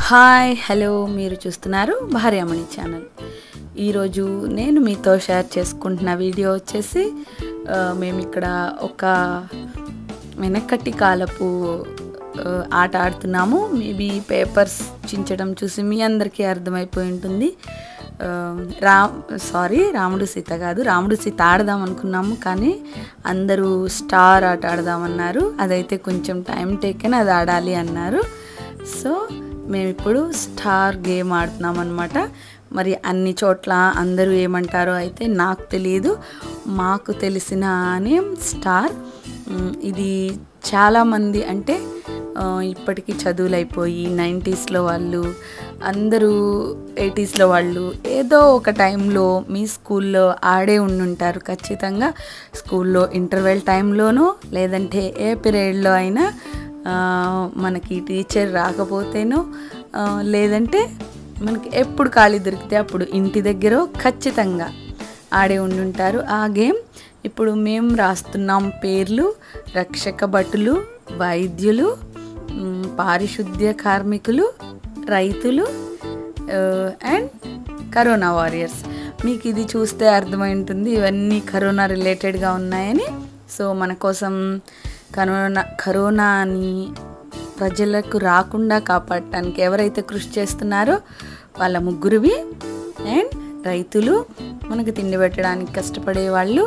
hi hello మీరు చూస్తున్నారు భార్యామణి channel ఈరోజు నేను మీతో షేర్ చేసుకుంటున్న వీడియో వచ్చేసి ఆ, మేము ఇక్కడ ఒక వెనకటి కాలపు ఆ, ఆట ఆడుతున్నాము మేబీ పేపర్స్ చించడం చూసి మీ అందరికీ అర్థమైపోయి ఉంటుంది ఆ, రా సారీ రాముడు సీత కాదు రాముడు సీత ఆడదాం అనుకున్నాము కానీ అందరూ స్టార్ ఆట ఆడదామన్నారు అదైతే కొంచెం టైం టేకెన్ అది ఆడాలి అన్నారు సో మేము ఇప్పుడు స్టార్ గేమ్ ఆడుతున్నాం అనమాట మరి అన్ని చోట్ల అందరూ ఏమంటారో అయితే నాకు తెలియదు మాకు తెలిసిన నేమ్ స్టార్ మ్, ఇది చాలామంది అంటే ఆ, ఇప్పటికీ చదువులు అయిపోయి నైంటీస్లో వాళ్ళు అందరూ ఎయిటీస్లో వాళ్ళు ఏదో ఒక టైంలో మీ స్కూల్లో ఆడే ఉండుంటారు ఖచ్చితంగా స్కూల్లో ఇంటర్వెల్ టైంలోనో లేదంటే ఏ పీరియడ్లో అయినా ఆ, మనకి టీచర్ రాకపోతేనో ఆ, లేదంటే మనకి ఎప్పుడు ఖాళీ దొరికితే అప్పుడు ఇంటి దగ్గర ఖచ్చితంగా ఆడే ఉండుంటారు ఆ గేమ్ ఇప్పుడు మేము రాస్తున్నాం పేర్లు రక్షక భటులు వైద్యులు మ్, పారిశుద్ధ్య కార్మికులు రైతులు అండ్ కరోనా వారియర్స్ మీకు ఇది చూస్తే అర్థమై ఉంటుంది ఇవన్నీ కరోనా రిలేటెడ్గా ఉన్నాయని సో మన కోసం కరోనా కరోనాని ప్రజలకు రాకుండా కాపాడటానికి ఎవరైతే కృషి చేస్తున్నారో వాళ్ళ ముగ్గురువి అండ్ రైతులు మనకు తిండి పెట్టడానికి కష్టపడే వాళ్ళు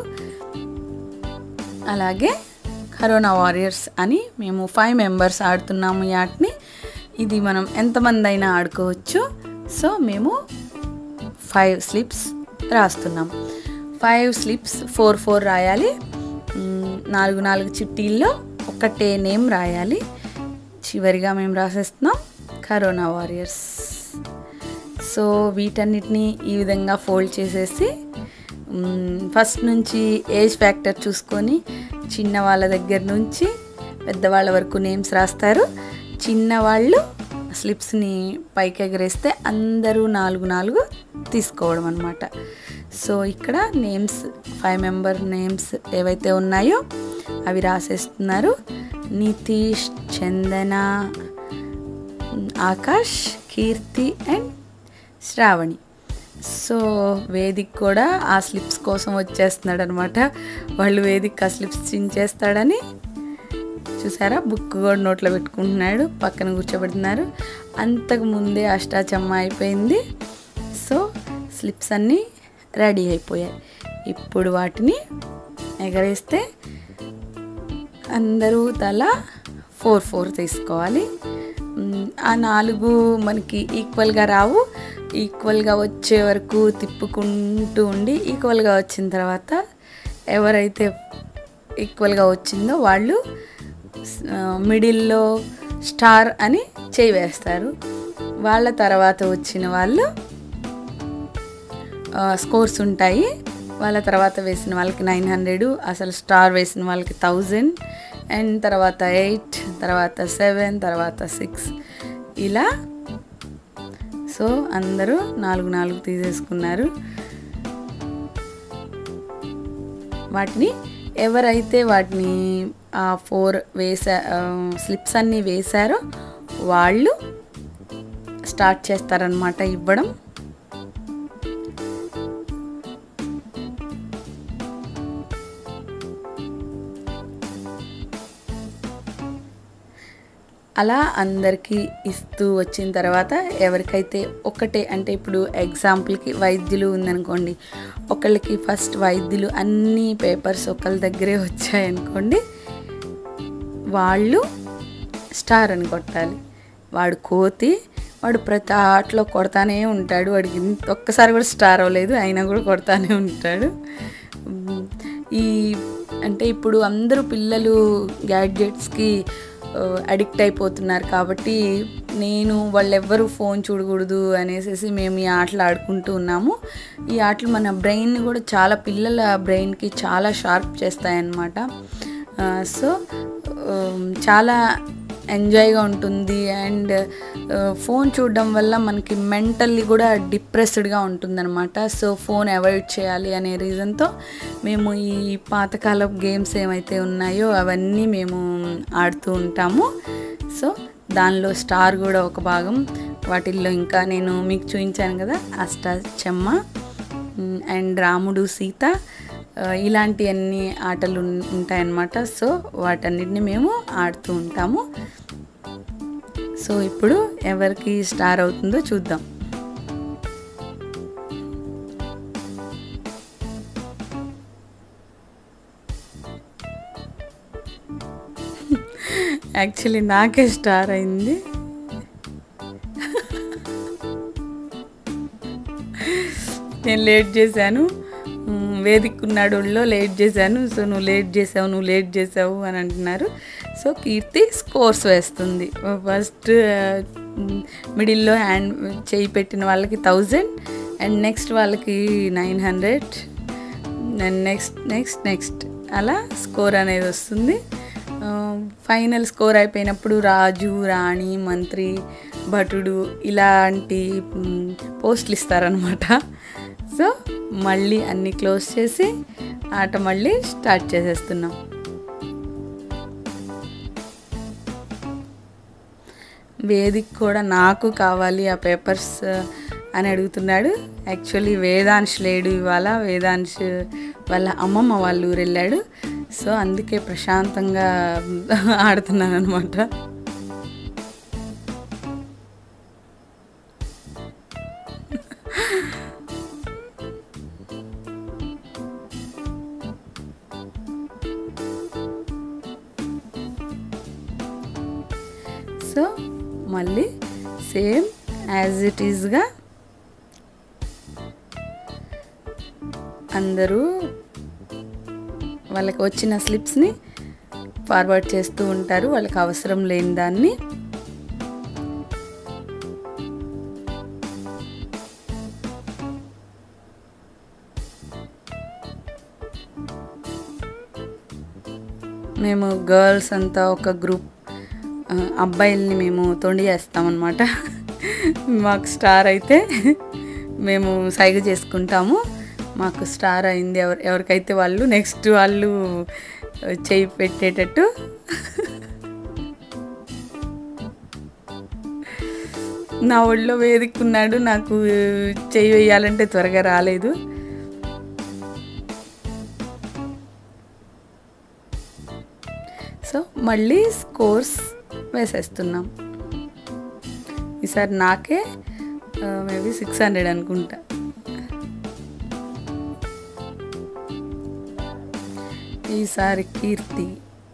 అలాగే కరోనా వారియర్స్ అని మేము ఫైవ్ మెంబర్స్ ఆడుతున్నాము ఈ ఆటని ఇది మనం ఎంతమంది అయినా ఆడుకోవచ్చు సో మేము ఫైవ్ స్లిప్స్ రాస్తున్నాం ఫైవ్ స్లిప్స్ ఫోర్ ఫోర్ రాయాలి మ్, నాలుగు నాలుగు చిట్టీల్లో ఒకటే నేమ్ రాయాలి చివరిగా మేము రాసేస్తున్నాం కరోనా వారియర్స్ సో వీటన్నిటిని ఈ విధంగా ఫోల్డ్ చేసేసి మ్, ఫస్ట్ నుంచి ఏజ్ ఫ్యాక్టర్ చూసుకొని చిన్న వాళ్ళ దగ్గర నుంచి పెద్దవాళ్ళ వరకు నేమ్స్ రాస్తారు చిన్నవాళ్ళు స్లిప్స్ని పైకి ఎగరేస్తే అందరూ నాలుగు నాలుగు తీసుకోవడం అనమాట సో ఇక్కడ నేమ్స్ ఫైవ్ మెంబర్ నేమ్స్ ఏవైతే ఉన్నాయో అవి రాసేస్తున్నారు నితీష్ చందన ఆకాష్ కీర్తి అండ్ శ్రావణి సో వేదిక్ కూడా ఆ స్లిప్స్ కోసం వచ్చేస్తున్నాడు అనమాట వాళ్ళు వేదిక్ ఆ స్లిప్స్ చించేస్తాడని చూసారా బుక్ కూడా నోట్లో పెట్టుకుంటున్నాడు పక్కన కూర్చోబెడుతున్నారు అంతకు ముందే అష్టాచమ్మ అయిపోయింది సో స్లిప్స్ అన్నీ రెడీ అయిపోయాయి ఇప్పుడు వాటిని ఎగరేస్తే అందరూ తల ఫోర్ ఫోర్ తీసుకోవాలి మ్, ఆ నాలుగు మనకి ఈక్వల్గా రావు ఈక్వల్గా వచ్చే వరకు తిప్పుకుంటూ ఉండి ఈక్వల్గా వచ్చిన తర్వాత ఎవరైతే ఈక్వల్గా వచ్చిందో వాళ్ళు ఆ, మిడిల్లో స్టార్ అని చేయి వేస్తారు వాళ్ళ తర్వాత వచ్చిన వాళ్ళు ఆ, స్కోర్స్ ఉంటాయి వాళ్ళ తర్వాత వేసిన వాళ్ళకి నైన్ హండ్రెడ్ అసలు స్టార్ వేసిన వాళ్ళకి థౌజండ్ అండ్ తర్వాత ఎయిట్ తర్వాత సెవెన్ తర్వాత సిక్స్ ఇలా సో అందరూ నాలుగు నాలుగు తీసేసుకున్నారు వాటిని ఎవరైతే వాటిని ఆ ఫోర్ వేసా స్లిప్స్ అన్నీ వేశారో వాళ్ళు స్టార్ట్ చేస్తారనమాట ఇవ్వడం అలా అందరికీ ఇస్తూ వచ్చిన తర్వాత ఎవరికైతే ఒకటే అంటే ఇప్పుడు ఎగ్జాంపుల్కి వైద్యులు ఉందనుకోండి ఒకళ్ళకి ఫస్ట్ వైద్యులు అన్ని పేపర్స్ ఒకళ్ళ దగ్గరే వచ్చాయనుకోండి వాళ్ళు స్టార్ అని కొట్టాలి వాడు కోతి వాడు ప్రతి ఆటలో కొడతానే ఉంటాడు వాడికి ఇంత- ఒక్కసారి కూడా స్టార్ అవ్వలేదు అయినా కూడా కొడతానే ఉంటాడు ఉమ్, ఈ అంటే ఇప్పుడు అందరూ పిల్లలు గ్యాడ్జెట్స్కి అడిక్ట్ అయిపోతున్నారు కాబట్టి నేను వాళ్ళెవ్వరూ ఫోన్ చూడకూడదు అనేసి మేము ఈ ఆటలు ఆడుకుంటూ ఉన్నాము ఈ ఆటలు మన బ్రెయిన్ కూడా చాలా పిల్లల బ్రెయిన్కి చాలా షార్ప్ చేస్తాయన్నమాట ఆ, సో ఉమ్, చాలా ఎంజాయ్గా ఉంటుంది అండ్ ఫోన్ చూడడం వల్ల మనకి మెంటల్లీ కూడా డిప్రెస్డ్గా ఉంటుందన్నమాట సో ఫోన్ అవాయిడ్ చేయాలి అనే రీజన్తో మేము ఈ పాతకాలపు గేమ్స్ ఏమైతే ఉన్నాయో అవన్నీ మేము ఆడుతూ ఉంటాము సో దానిలో స్టార్ కూడా ఒక భాగం వాటిల్లో ఇంకా నేను మీకు చూపించాను కదా అష్టాచెమ్మ మ్, అండ్ రాముడు సీత ఆ, ఇలాంటివన్నీ ఆటలు ఉన్- ఉంటాయన్నమాట సో వాటన్నిటిని మేము ఆడుతూ ఉంటాము సో ఇప్పుడు ఎవరికి స్టార్ అవుతుందో చూద్దాం యాక్చువల్లీ నాకే స్టార్ అయింది నేను లేట్ చేశాను మ్, వేదికున్నాడులో లేట్ చేశాను సో నువ్వు లేట్ చేసావు నువ్వు లేట్ చేసావు అని అంటున్నారు సో కీర్తి స్కోర్స్ వేస్తుంది ఫస్ట్ మిడిల్లో హ్యాండ్ చేయి పెట్టిన వాళ్ళకి థౌజండ్ అండ్ నెక్స్ట్ వాళ్ళకి nine hundred and next next next అలా స్కోర్ అనేది వస్తుంది ఫైనల్ స్కోర్ అయిపోయినప్పుడు రాజు రాణి మంత్రి భటుడు ఇలాంటి మ్, పోస్టులు ఇస్తారనమాట సో మళ్ళీ అన్నీ క్లోజ్ చేసి ఆట మళ్ళీ స్టార్ట్ చేసేస్తున్నాం వేదిక్ కూడా నాకు కావాలి ఆ పేపర్స్ అని అడుగుతున్నాడు యాక్చువల్లీ వేదాంశ్ లేడు ఇవాళ వేదాంశ్ వాళ్ళ అమ్మమ్మ వాళ్ళ ఊరు వెళ్ళాడు సో అందుకే ప్రశాంతంగా ఆడుతున్నాను అనమాట సో మళ్ళీ సేమ్ యాజ్ ఇట్ ఈస్గా అందరూ వాళ్ళకి వచ్చిన స్లిప్స్ని ఫార్వర్డ్ చేస్తూ ఉంటారు వాళ్ళకి అవసరం లేని దాన్ని మేము గర్ల్స్ అంతా ఒక గ్రూప్ ఆ, అబ్బాయిల్ని మేము తొండి చేస్తామన్నమాట మాకు స్టార్ అయితే మేము సైగ చేసుకుంటాము మాకు స్టార్ అయింది ఎవరు ఎవరికైతే వాళ్ళు నెక్స్ట్ వాళ్ళు చేయి పెట్టేటట్టు నా ఒళ్ళో వేదికున్నాడు నాకు చేయి వేయాలంటే త్వరగా రాలేదు సో మళ్ళీ స్కోర్స్ వేసేస్తున్నాం ఈసారి నాకే మేబీ సిక్స్ హండ్రెడ్ అనుకుంటా ఈసారి కీర్తి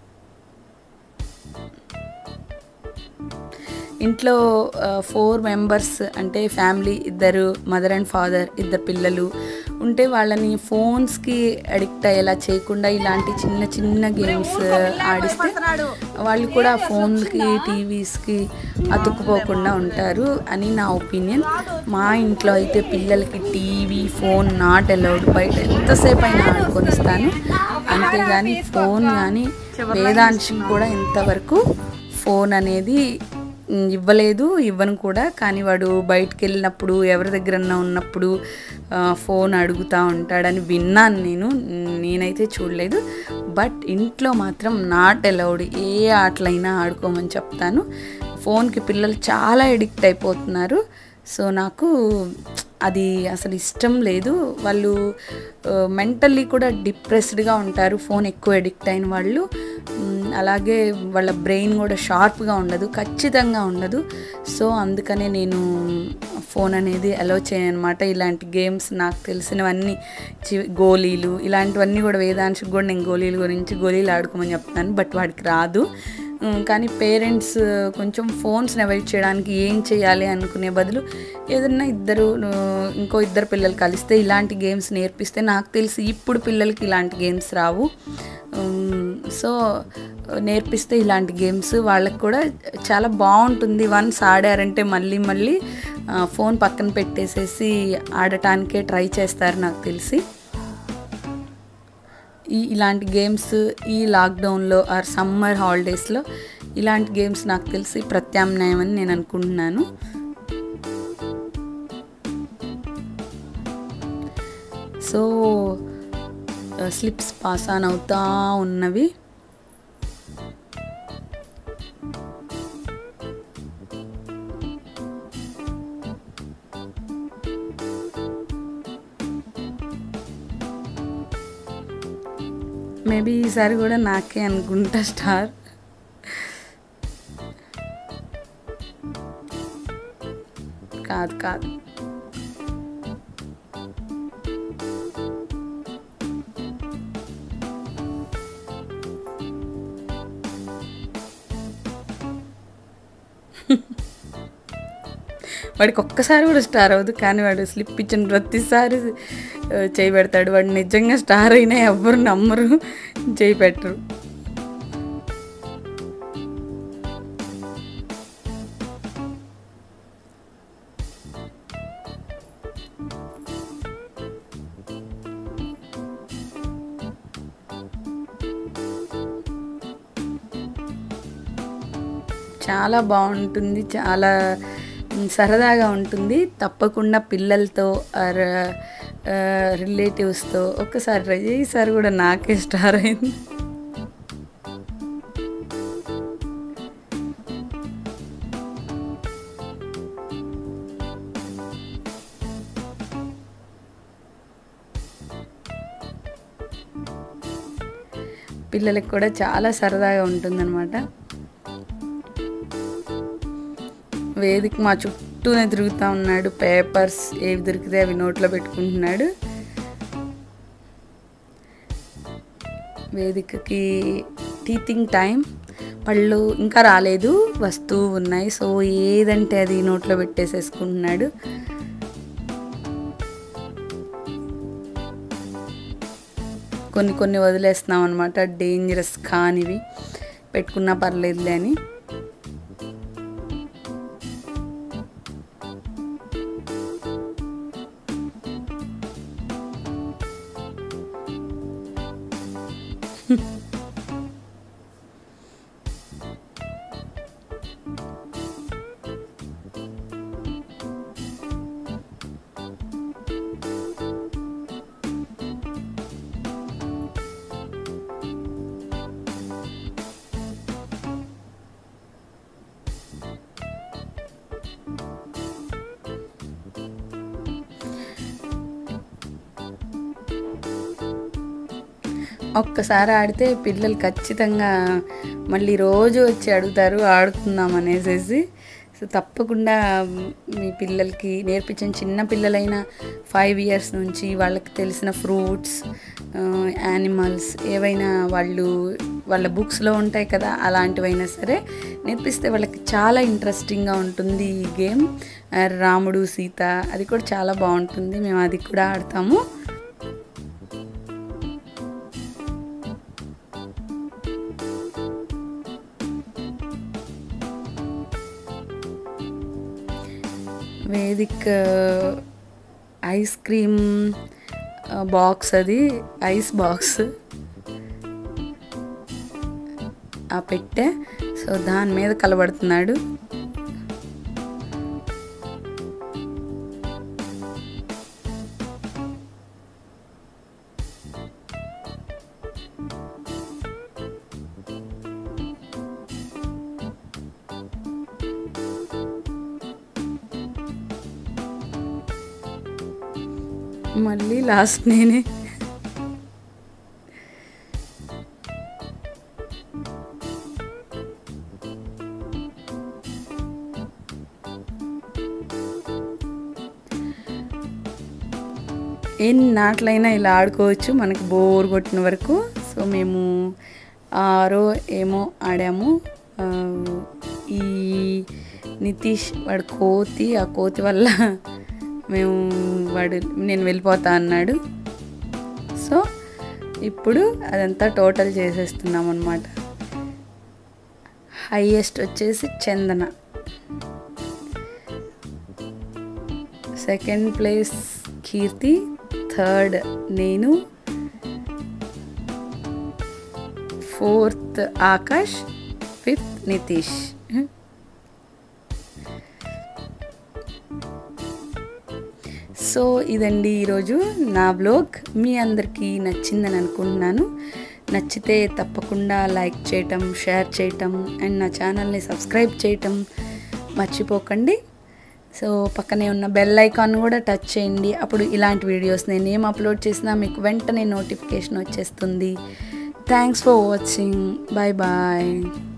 ఇంట్లో ఫోర్ మెంబర్స్ అంటే ఫ్యామిలీ ఇద్దరు మదర్ అండ్ ఫాదర్ ఇద్దరు పిల్లలు ఉంటే వాళ్ళని ఫోన్స్కి అడిక్ట్ అయ్యేలా చేయకుండా ఇలాంటి చిన్న చిన్న గేమ్స్ ఆడిస్తే వాళ్ళు కూడా ఫోన్కి టీవీస్కి అతుక్కుపోకుండా ఉంటారు అని నా ఒపీనియన్ మా ఇంట్లో అయితే పిల్లలకి టీవీ ఫోన్ నాట్ అలౌడ్ బయట ఎంతసేపు అయినా ఆడుకొనిస్తాను అంతేగాని ఫోన్ కానీ వేదాంశం కూడా ఇంతవరకు ఫోన్ అనేది ఉమ్, ఇవ్వలేదు ఇవ్వను కూడా కానీ వాడు బయటికి వెళ్ళినప్పుడు ఎవరి దగ్గరన్నా ఉన్నప్పుడు ఆ, ఫోన్ అడుగుతూ ఉంటాడని విన్నాను నేను ఉమ్, నేనైతే చూడలేదు బట్ ఇంట్లో మాత్రం నాట్ అలౌడ్ ఏ ఆటలైనా ఆడుకోమని చెప్తాను ఫోన్కి పిల్లలు చాలా ఎడిక్ట్ అయిపోతున్నారు సో నాకు అది అసలు ఇష్టం లేదు వాళ్ళు మెంటల్లీ కూడా డిప్రెస్డ్గా ఉంటారు ఫోన్ ఎక్కువ ఎడిక్ట్ అయిన వాళ్ళు మ్, అలాగే వాళ్ళ బ్రెయిన్ కూడా షార్ప్గా ఉండదు ఖచ్చితంగా ఉండదు సో అందుకనే నేను ఫోన్ అనేది అలో చేయనమాట ఇలాంటి గేమ్స్ నాకు తెలిసినవన్నీ చి గోళీలు ఇలాంటివన్నీ కూడా వేదాంశకు కూడా నేను గోళీల గురించి గోళీలు ఆడుకోమని చెప్తాను బట్ వాడికి రాదు ఉమ్, కానీ పేరెంట్స్ కొంచెం ఫోన్స్ని అవాయిడ్ చేయడానికి ఏం చేయాలి అనుకునే బదులు ఏదన్నా ఇద్దరు ను- ఇంకో ఇద్దరు పిల్లలు కలిస్తే ఇలాంటి గేమ్స్ నేర్పిస్తే నాకు తెలిసి ఇప్పుడు పిల్లలకి ఇలాంటి గేమ్స్ రావు ఉమ్, సో నేర్పిస్తే ఇలాంటి గేమ్స్ వాళ్ళకి కూడా చాలా బాగుంటుంది వన్స్ ఆడారంటే మళ్ళీ మళ్ళీ ఆ, ఫోన్ పక్కన పెట్టేసేసి ఆడటానికే ట్రై చేస్తారు నాకు తెలిసి ఈ ఇలాంటి గేమ్స్ ఈ లాక్డౌన్లో ఆర్ సమ్మర్ హాలిడేస్లో ఇలాంటి గేమ్స్ నాకు తెలిసి ప్రత్యామ్నాయం అని నేను అనుకుంటున్నాను సో స్లిప్స్ పాస్ ఆన్ అవుతా ఉన్నవి మేబీ ఈసారి కూడా నాకే అనుకుంటా స్టార్ కాదు కాదు వాడికి ఒక్కసారి కూడా స్టార్ అవ్వదు కానీ వాడు స్లిప్ ఇచ్చిన ప్రతిసారి ఆ, చేయి పెడతాడు వాడు నిజంగా స్టార్ అయినా ఎవ్వరు నమ్మరు చేయి పెట్టరు చాలా బాగుంటుంది చాలా మ్, సరదాగా ఉంటుంది తప్పకుండా పిల్లలతో ఆర్ రిలేటివ్స్తో ఒక్కసారి ట్రై చేయి ఈసారి కూడా నాకే స్టార్ అయింది పిల్లలకి కూడా చాలా సరదాగా ఉంటుందన్నమాట వేదిక మా చుట్టూనే తిరుగుతూ ఉన్నాడు పేపర్స్ ఏవి దొరికితే అవి నోట్లో పెట్టుకుంటున్నాడు వేదికకి టీచింగ్ టైం పళ్ళు ఇంకా రాలేదు వస్తూ ఉన్నాయి సో ఏదంటే అది నోట్లో పెట్టేసేసుకుంటున్నాడు కొన్ని కొన్ని వదిలేస్తున్నాం అనమాట డేంజరస్ కానివి పెట్టుకున్నా పర్లేదులే అని ఒక్కసారి ఆడితే పిల్లలు ఖచ్చితంగా మళ్ళీ రోజు వచ్చి అడుగుతారు ఆడుకుందాం అనేసి సో తప్పకుండా మీ పిల్లలకి నేర్పించిన చిన్న పిల్లలైన ఫైవ్ ఇయర్స్ నుంచి వాళ్ళకి తెలిసిన ఫ్రూట్స్ యానిమల్స్ ఏవైనా వాళ్ళు వాళ్ళ బుక్స్లో ఉంటాయి కదా అలాంటివైనా సరే నేర్పిస్తే వాళ్ళకి చాలా ఇంట్రెస్టింగ్గా ఉంటుంది ఈ గేమ్ ఆ, రాముడు సీత అది కూడా చాలా బాగుంటుంది మేము అది కూడా ఆడతాము వేదిక్ ఐస్ క్రీమ్ బాక్స్ అది ఐస్ బాక్స్ ఆ పెట్టె సో దాని మీద కలబడుతున్నాడు మళ్ళీ లాస్ట్ నేనే ఎన్ని నాట్లైనా ఇలా ఆడుకోవచ్చు మనకి బోర్ కొట్టిన వరకు సో మేము ఆరో ఏమో ఆడాము ఆ, ఈ నితీష్ వాడు కోతి ఆ కోతి వల్ల మేము వాడు నేను వెళ్ళిపోతా అన్నాడు సో ఇప్పుడు అదంతా టోటల్ చేసేస్తున్నాం అనమాట హైయెస్ట్ వచ్చేసి Chandana second place Keerthi third నేను fourth Akash fifth Nitish so ఇదండి ఈరోజు నా బ్లాగ్ మీ అందరికీ నచ్చిందని అనుకుంటున్నాను నచ్చితే తప్పకుండా లైక్ చేయటం షేర్ చేయటం అండ్ నా ఛానల్ని సబ్స్క్రైబ్ చేయటం మర్చిపోకండి సో పక్కనే ఉన్న బెల్ ఐకాన్ కూడా టచ్ చేయండి అప్పుడు ఇలాంటి వీడియోస్ నేను ఏం అప్లోడ్ చేసినా మీకు వెంటనే నోటిఫికేషన్ వచ్చేస్తుంది thanks for watching bye bye